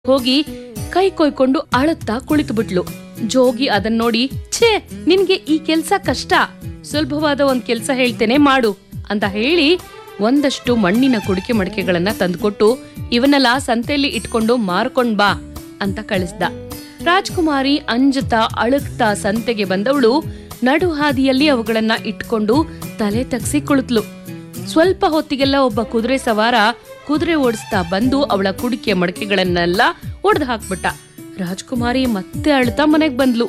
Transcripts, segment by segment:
ಹೋಗಿ ಕೈ ಕೊಯ್ಕೊಂಡು ಅಳುತ್ತಾ ಕುಳಿತು ಬಿಟ್ಲು ಜೋಗಿ ಅದನ್ ನೋಡಿ ಛೇ ನಿನ್ಗೆ ಈ ಕೆಲ್ಸ ಕಷ್ಟ ಸುಲಭವಾದ ಒಂದ್ ಕೆಲ್ಸ ಹೇಳ್ತೇನೆ ಮಾಡು ಅಂತ ಹೇಳಿ ಒಂದಷ್ಟು ಮಣ್ಣಿನ ಕುಡಿಕೆ ಮಡಿಕೆಗಳನ್ನ ತಂದ್ಕೊಟ್ಟು ಇವನ್ನೆಲ್ಲ ಸಂತೆಯಲ್ಲಿ ಇಟ್ಕೊಂಡು ಮಾರ್ಕೊಂಡ್ ಬಾ ಅಂತ ಕಳಿಸ್ದ ರಾಜ್ಕುಮಾರಿ ಅಂಜುತ್ತಾ ಅಳುಕ್ತಾ ಸಂತೆಗೆ ಬಂದವಳು ನಡು ಹಾದಿಯಲ್ಲಿ ಅವುಗಳನ್ನ ಇಟ್ಕೊಂಡು ತಲೆ ತಗ್ಸಿ ಕುಳಿತ್ಲು ಸ್ವಲ್ಪ ಹೊತ್ತಿಗೆಲ್ಲ ಒಬ್ಬ ಕುದುರೆ ಸವಾರ ಕುದುರೆ ಓಡಿಸ್ತಾ ಬಂದು ಅವಳ ಕುಡಿಕೆ ಮಡಕೆಗಳನ್ನೆಲ್ಲ ಒಡೆದು ಹಾಕ್ಬಿಟ್ಟ ರಾಜ್ಕುಮಾರಿ ಮತ್ತೆ ಅಳ್ತಾ ಮನೆಗ್ ಬಂದ್ಲು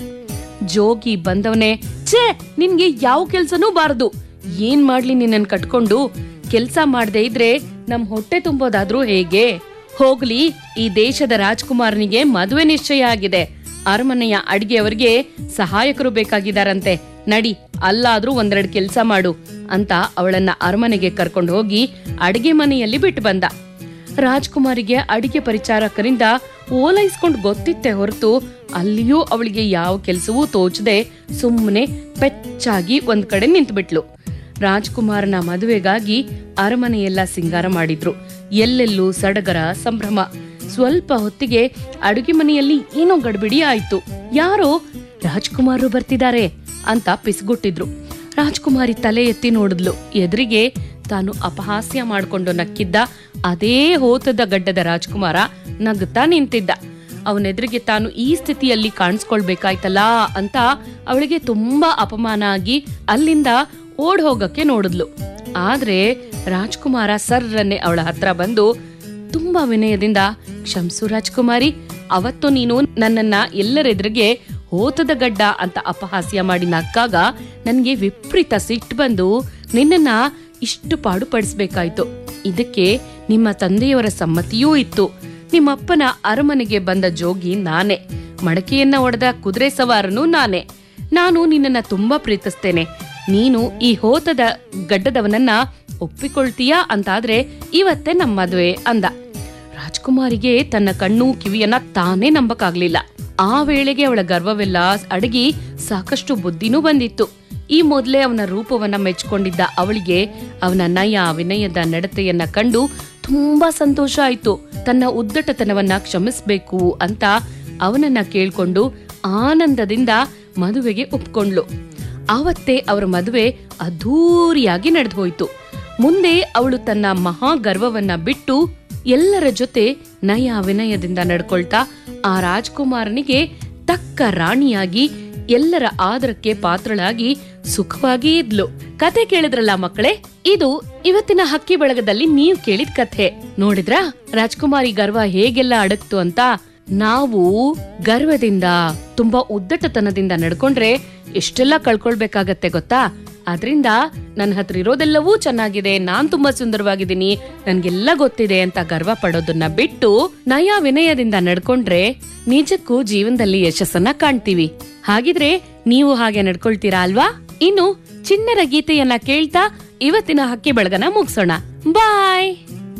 ಜೋಗಿ ಬಂದವನೇ ಛೇ ನಿನ್ಗೆ ಯಾವ ಕೆಲ್ಸನೂ ಬಾರದು ಏನ್ ಮಾಡ್ಲಿ ನಿನ್ನನ್ ಕಟ್ಕೊಂಡು ಕೆಲ್ಸ ಮಾಡದೆ ಇದ್ರೆ ನಮ್ ಹೊಟ್ಟೆ ತುಂಬೋದಾದ್ರೂ ಹೇಗೆ ಹೋಗ್ಲಿ ಈ ದೇಶದ ರಾಜ್ಕುಮಾರನಿಗೆ ಮದುವೆ ನಿಶ್ಚಯ ಆಗಿದೆ ಅರಮನೆಯ ಅಡ್ಗೆಯವರಿಗೆ ಸಹಾಯಕರು ಬೇಕಾಗಿದಾರಂತೆ ನಡಿ ಅಲ್ಲಾದ್ರೂ ಒಂದೆರಡು ಕೆಲ್ಸ ಮಾಡು ಅಂತ ಅವಳನ್ನ ಅರಮನೆಗೆ ಕರ್ಕೊಂಡು ಹೋಗಿ ಅಡಿಗೆ ಮನೆಯಲ್ಲಿ ಬಿಟ್ಟು ಬಂದ ರಾಜ್ಕುಮಾರಿಗೆ ಅಡಿಗೆ ಪರಿಚಾರಕರಿಂದ ಓಲೈಸ್ಕೊಂಡ್ ಗೊತ್ತಿತ್ತೆ ಹೊರತು ಅಲ್ಲಿಯೂ ಅವಳಿಗೆ ಯಾವ ಕೆಲಸವೂ ತೋಚದೆ ಸುಮ್ಮನೆ ಪೆಚ್ಚಾಗಿ ಒಂದ್ ಕಡೆ ನಿಂತ್ಬಿಟ್ಲು ರಾಜ್ಕುಮಾರನ ಮದುವೆಗಾಗಿ ಅರಮನೆಯೆಲ್ಲ ಸಿಂಗಾರ ಮಾಡಿದ್ರು ಎಲ್ಲೆಲ್ಲೂ ಸಡಗರ ಸಂಭ್ರಮ ಸ್ವಲ್ಪ ಹೊತ್ತಿಗೆ ಅಡುಗೆ ಮನೆಯಲ್ಲಿ ಏನೋ ಗಡ್ಬಿಡಿ ಆಯ್ತು ಯಾರೋ ರಾಜ್ಕುಮಾರರು ಬರ್ತಿದ್ದಾರೆ ಅಂತ ಪಿಸ್ಗುಟ್ಟಿದ್ರು ರಾಜ್ಕುಮಾರಿ ತಲೆ ಎತ್ತಿ ನೋಡಿದ್ಲು ಎದುರಿಗೆ ತಾನು ಅಪಹಾಸ್ಯ ಮಾಡ್ಕೊಂಡು ನಕ್ಕಿದ್ದ ಅದೇ ಹೋತದ ಗಡ್ಡದ ರಾಜ್ಕುಮಾರ ನಗುತ್ತಾ ನಿಂತಿದ್ದ ಅವನೆದುರಿಗೆ ತಾನು ಈ ಸ್ಥಿತಿಯಲ್ಲಿ ಕಾಣಿಸ್ಕೊಳ್ಬೇಕಾಯ್ತಲ್ಲ ಅಂತ ಅವಳಿಗೆ ತುಂಬಾ ಅಪಮಾನ ಆಗಿ ಅಲ್ಲಿಂದ ಓಡ್ ಹೋಗಕ್ಕೆ ನೋಡಿದ್ಲು ಆದ್ರೆ ರಾಜ್ಕುಮಾರ ಸರ್ರನ್ನೇ ಅವಳ ಹತ್ರ ಬಂದು ತುಂಬಾ ವಿನಯದಿಂದ ಕ್ಷಮ್ಸು ರಾಜ್ಕುಮಾರಿ ಅವತ್ತು ನೀನು ನನ್ನನ್ನ ಎಲ್ಲರೆದುರಿಗೆ ಹೋತದ ಗಡ್ಡ ಅಂತ ಅಪಹಾಸ್ಯ ಮಾಡಿ ನಕ್ಕಾಗ ನನ್ಗೆ ವಿಪರೀತ ಸಿಟ್ಟು ಬಂದು ನಿನ್ನನ್ನ ಇಷ್ಟು ಪಾಡುಪಡಿಸ್ಬೇಕಾಯ್ತು ಇದಕ್ಕೆ ನಿಮ್ಮ ತಂದೆಯವರ ಸಮ್ಮತಿಯೂ ಇತ್ತು ನಿಮ್ಮಪ್ಪನ ಅರಮನೆಗೆ ಬಂದ ಜೋಗಿ ನಾನೇ ಮಡಕೆಯನ್ನ ಒಡೆದ ಕುದುರೆ ಸವಾರನು ನಾನೇ ನಾನು ನಿನ್ನನ್ನ ತುಂಬಾ ಪ್ರೀತಿಸ್ತೇನೆ ನೀನು ಈ ಹೋತದ ಗಡ್ಡದವನನ್ನ ಒಪ್ಪಿಕೊಳ್ತೀಯಾ ಅಂತಾದ್ರೆ ಇವತ್ತೇ ನಮ್ಮ ಮದುವೆ ಅಂದ ರಾಜ್ಕುಮಾರಿಗೆ ತನ್ನ ಕಣ್ಣು ಕಿವಿಯನ್ನ ತಾನೇ ನಂಬಕ್ಕಾಗ್ಲಿಲ್ಲ ಆ ವೇಳೆಗೆ ಅವಳ ಗರ್ವವೆಲ್ಲ ಅಡಗಿ ಸಾಕಷ್ಟು ಬುದ್ಧಿನೂ ಬಂದಿತ್ತು ಈ ಮೊದ್ಲೇ ಅವನ ರೂಪವನ್ನ ಮೆಚ್ಕೊಂಡಿದ್ದ ಅವಳಿಗೆ ಅವನ ನಯ ವಿನಯದ ನಡತೆಯನ್ನ ಕಂಡು ತುಂಬಾ ಸಂತೋಷ ಆಯ್ತು ತನ್ನ ಉದ್ದಟತನವನ್ನ ಕ್ಷಮಿಸ್ಬೇಕು ಅಂತ ಅವನನ್ನ ಕೇಳ್ಕೊಂಡು ಆನಂದದಿಂದ ಮದುವೆಗೆ ಒಪ್ಕೊಂಡ್ಲು ಆವತ್ತೇ ಅವರ ಮದುವೆ ಅದ್ಧೂರಿಯಾಗಿ ನಡೆದು ಹೋಯ್ತು ಮುಂದೆ ಅವಳು ತನ್ನ ಮಹಾ ಗರ್ವವನ್ನ ಬಿಟ್ಟು ಎಲ್ಲರ ಜೊತೆ ನಯ ವಿನಯದಿಂದ ನಡ್ಕೊಳ್ತಾ ಆ ರಾಜ್ಕುಮಾರನಿಗೆ ತಕ್ಕ ರಾಣಿಯಾಗಿ ಎಲ್ಲರ ಆದರಕ್ಕೆ ಪಾತ್ರಳಾಗಿ ಸುಖವಾಗಿ ಇದ್ಲು ಕತೆ ಕೇಳಿದ್ರಲ್ಲ ಮಕ್ಕಳೇ ಇದು ಇವತ್ತಿನ ಹಕ್ಕಿ ಬಳಗದಲ್ಲಿ ನೀವು ಕೇಳಿದ ಕಥೆ ನೋಡಿದ್ರಾ ರಾಜ್ಕುಮಾರಿ ಗರ್ವ ಹೇಗೆಲ್ಲ ಅಡಗ್ತು ಅಂತ ನಾವು ಗರ್ವದಿಂದ ತುಂಬಾ ಉದ್ದಟತನದಿಂದ ನಡ್ಕೊಂಡ್ರೆ ಎಷ್ಟೆಲ್ಲ ಕಳ್ಕೊಳ್ಬೇಕಾಗತ್ತೆ ಗೊತ್ತಾ ಆದ್ರಿಂದ ನನ್ನ ಹತ್ರ ಇರೋದೆಲ್ಲವೂ ಚೆನ್ನಾಗಿದೆ ನಾನ್ ತುಂಬಾ ಸುಂದರವಾಗಿದ್ದೀನಿ ನನ್ಗೆಲ್ಲ ಗೊತ್ತಿದೆ ಅಂತ ಗರ್ವ ಪಡೋದನ್ನ ಬಿಟ್ಟು ನಯ ವಿನಯದಿಂದ ನಡ್ಕೊಂಡ್ರೆ ನಿಜಕ್ಕೂ ಜೀವನದಲ್ಲಿ ಯಶಸ್ಸನ್ನ ಕಾಣ್ತೀವಿ ಹಾಗಿದ್ರೆ ನೀವು ಹಾಗೆ ನಡ್ಕೊಳ್ತೀರಾ ಅಲ್ವಾ ಇನ್ನು ಚಿನ್ನರ ಗೀತೆಯನ್ನ ಕೇಳ್ತಾ ಇವತ್ತಿನ ಹಕ್ಕಿ ಬೆಳಗನ ಮುಗಿಸೋಣ ಬಾಯ್